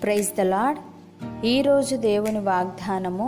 praise the lord ఈరోజు దేవుని వాగ్దానము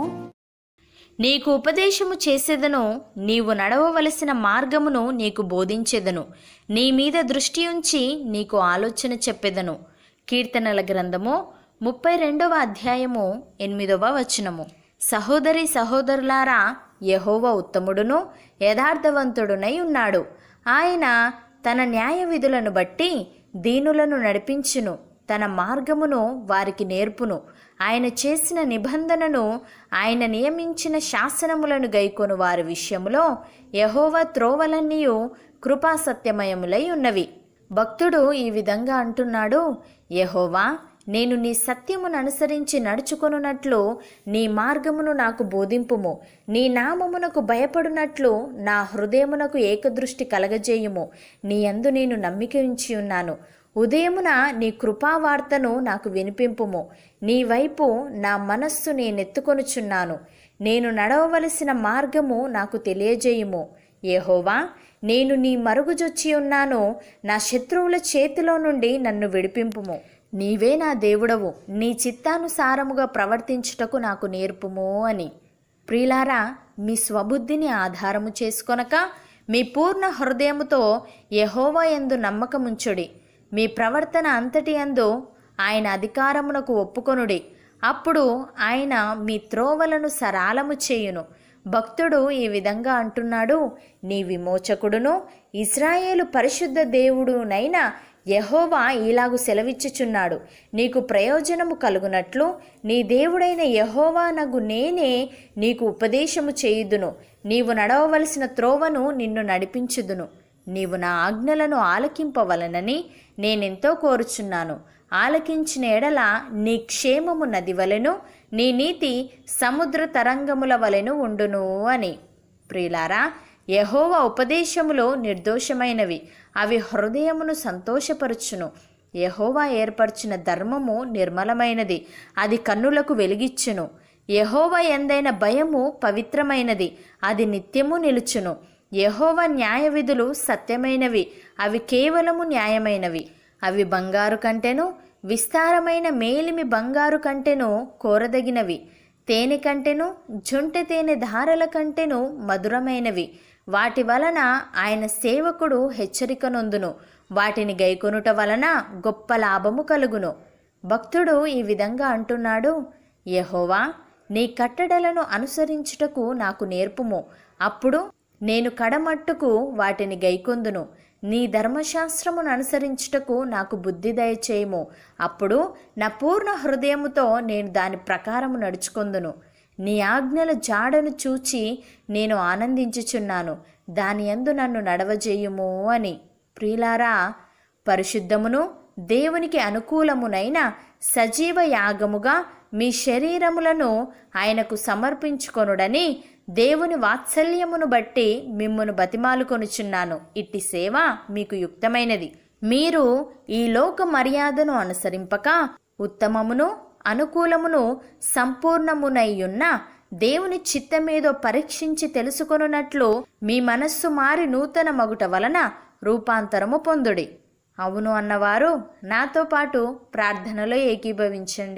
నీకు ఉపదేశము చేసేదను నీవు నడవవలసిన మార్గమును నీకు బోధించెదను నీ మీద దృష్టి ఉంచి నీకు ఆలోచన చెప్పెదను కీర్తనల గ్రంథము ముప్పై రెండవ అధ్యాయము ఎనిమిదవ వచనము సహోదరి సహోదరులారా యహోవ ఉత్తముడును యథార్థవంతుడునై ఉన్నాడు ఆయన తన న్యాయ విధులను బట్టి దీనులను నడిపించును తన మార్గమును వారికి నేర్పును ఆయన చేసిన నిబంధనను ఆయన నియమించిన శాసనములను గైకొను వారి విషయములో యహోవ త్రోవలన్నీయు కృపా సత్యమయములై ఉన్నవి భక్తుడు ఈ విధంగా అంటున్నాడు యహోవా నేను నీ సత్యమును అనుసరించి నడుచుకొనున్నట్లు నీ మార్గమును నాకు బోధింపుము నీ నామమునకు భయపడునట్లు నా హృదయమునకు ఏకదృష్టి కలగజేయుము నీ యందు నేను నమ్మిక ఉంచి ఉన్నాను ఉదయమున నీ కృపావార్తను నాకు వినిపింపుము నీ వైపు నా మనస్సు నేనెత్తుకొనుచున్నాను నేను నడవవలసిన మార్గము నాకు తెలియజేయుము యెహోవా నేను నీ మరుగుజొచ్చి ఉన్నాను నా శత్రువుల చేతిలో నుండి నన్ను విడిపింపుము నీవే నా దేవుడవు నీ చిత్తానుసారముగా ప్రవర్తించుటకు నాకు నేర్పుము అని ప్రియులారా మీ స్వబుద్ధిని ఆధారము చేసుకొనక మీ పూర్ణ హృదయముతో యహోవా యందు నమ్మకముంచుడి మీ ప్రవర్తన అంతటి యందు ఆయన అధికారమునకు ఒప్పుకొనుడి అప్పుడు ఆయన మీ త్రోవలను సరాలము చేయును భక్తుడు ఈ విధంగా అంటున్నాడు నీ విమోచకుడును ఇస్రాయేలు పరిశుద్ధ దేవుడునైనా యహోవా ఇలాగు సెలవిచ్చుచున్నాడు నీకు ప్రయోజనము కలుగునట్లు నీ దేవుడైన యహోవా నగు నేనే నీకు ఉపదేశము చేయుదును నీవు నడవవలసిన త్రోవను నిన్ను నడిపించుదును నీవు నా ఆజ్ఞలను ఆలకింపవలనని నేనెంతో కోరుచున్నాను ఆలకించిన ఎడల నీ క్షేమము నది వలెను నీ నీతి సముద్ర తరంగముల వలెను ఉండును అని ప్రియులారా యహోవ ఉపదేశములో నిర్దోషమైనవి అవి హృదయమును సంతోషపరచును యహోవా ఏర్పరిచిన ధర్మము నిర్మలమైనది అది కన్నులకు వెలిగిచ్చును యహోవ ఎందైన భయము పవిత్రమైనది అది నిత్యము నిలుచును యహోవ న్యాయ విధులు సత్యమైనవి అవి కేవలము న్యాయమైనవి అవి బంగారు కంటెను విస్తారమైన మేలిమి బంగారు కంటెను కోరదగినవి తేనె కంటెను జుంటె తేనె ధారల కంటెను మధురమైనవి వాటి వలన ఆయన సేవకుడు హెచ్చరిక నొందును వాటిని గైకొనుట వలన గొప్ప లాభము కలుగును భక్తుడు ఈ విధంగా అంటున్నాడు యహోవా నీ కట్టడలను అనుసరించుటకు నాకు నేర్పుము అప్పుడు నేను కడమట్టుకు వాటిని గైకొందును నీ ధర్మశాస్త్రమును అనుసరించుటకు నాకు బుద్ధి దయచేయము అప్పుడు నా పూర్ణ హృదయముతో నేను దాని ప్రకారము నడుచుకొందును నీ ఆజ్ఞల జాడను చూచి నేను ఆనందించుచున్నాను దాని యందు నన్ను నడవజేయుము అని ప్రియులారా పరిశుద్ధమును దేవునికి అనుకూలమునైన సజీవ యాగముగా మీ శరీరములను ఆయనకు సమర్పించుకొనుడని దేవుని వాత్సల్యమును బట్టి మిమ్మును బతిమాలుకొనుచున్నాను ఇట్టి సేవ మీకు యుక్తమైనది మీరు ఈ లోక మర్యాదను అనుసరింపక ఉత్తమమును అనుకూలమును సంపూర్ణమునయ్యున్న దేవుని చిత్తమేదో పరీక్షించి తెలుసుకొనున్నట్లు మీ మనస్సు మారి నూతన మగుట వలన రూపాంతరము పొందుడి అవును అన్నవారు నాతో పాటు ప్రార్థనలో ఏకీభవించండి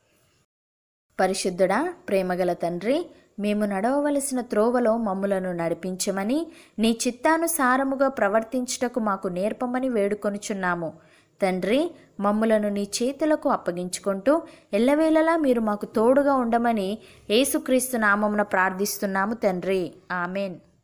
పరిశుద్ధుడా ప్రేమగల తండ్రి మేము నడవవలసిన త్రోవలో మమ్ములను నడిపించమని నీ చిత్తానుసారముగా ప్రవర్తించుటకు మాకు నేర్పమని వేడుకొనుచున్నాము తండ్రి మమ్ములను నీ చేతులకు అప్పగించుకుంటూ ఎల్లవేళలా మీరు మాకు తోడుగా ఉండమని యేసుక్రీస్తు నామమున ప్రార్థిస్తున్నాము తండ్రి ఆమెన్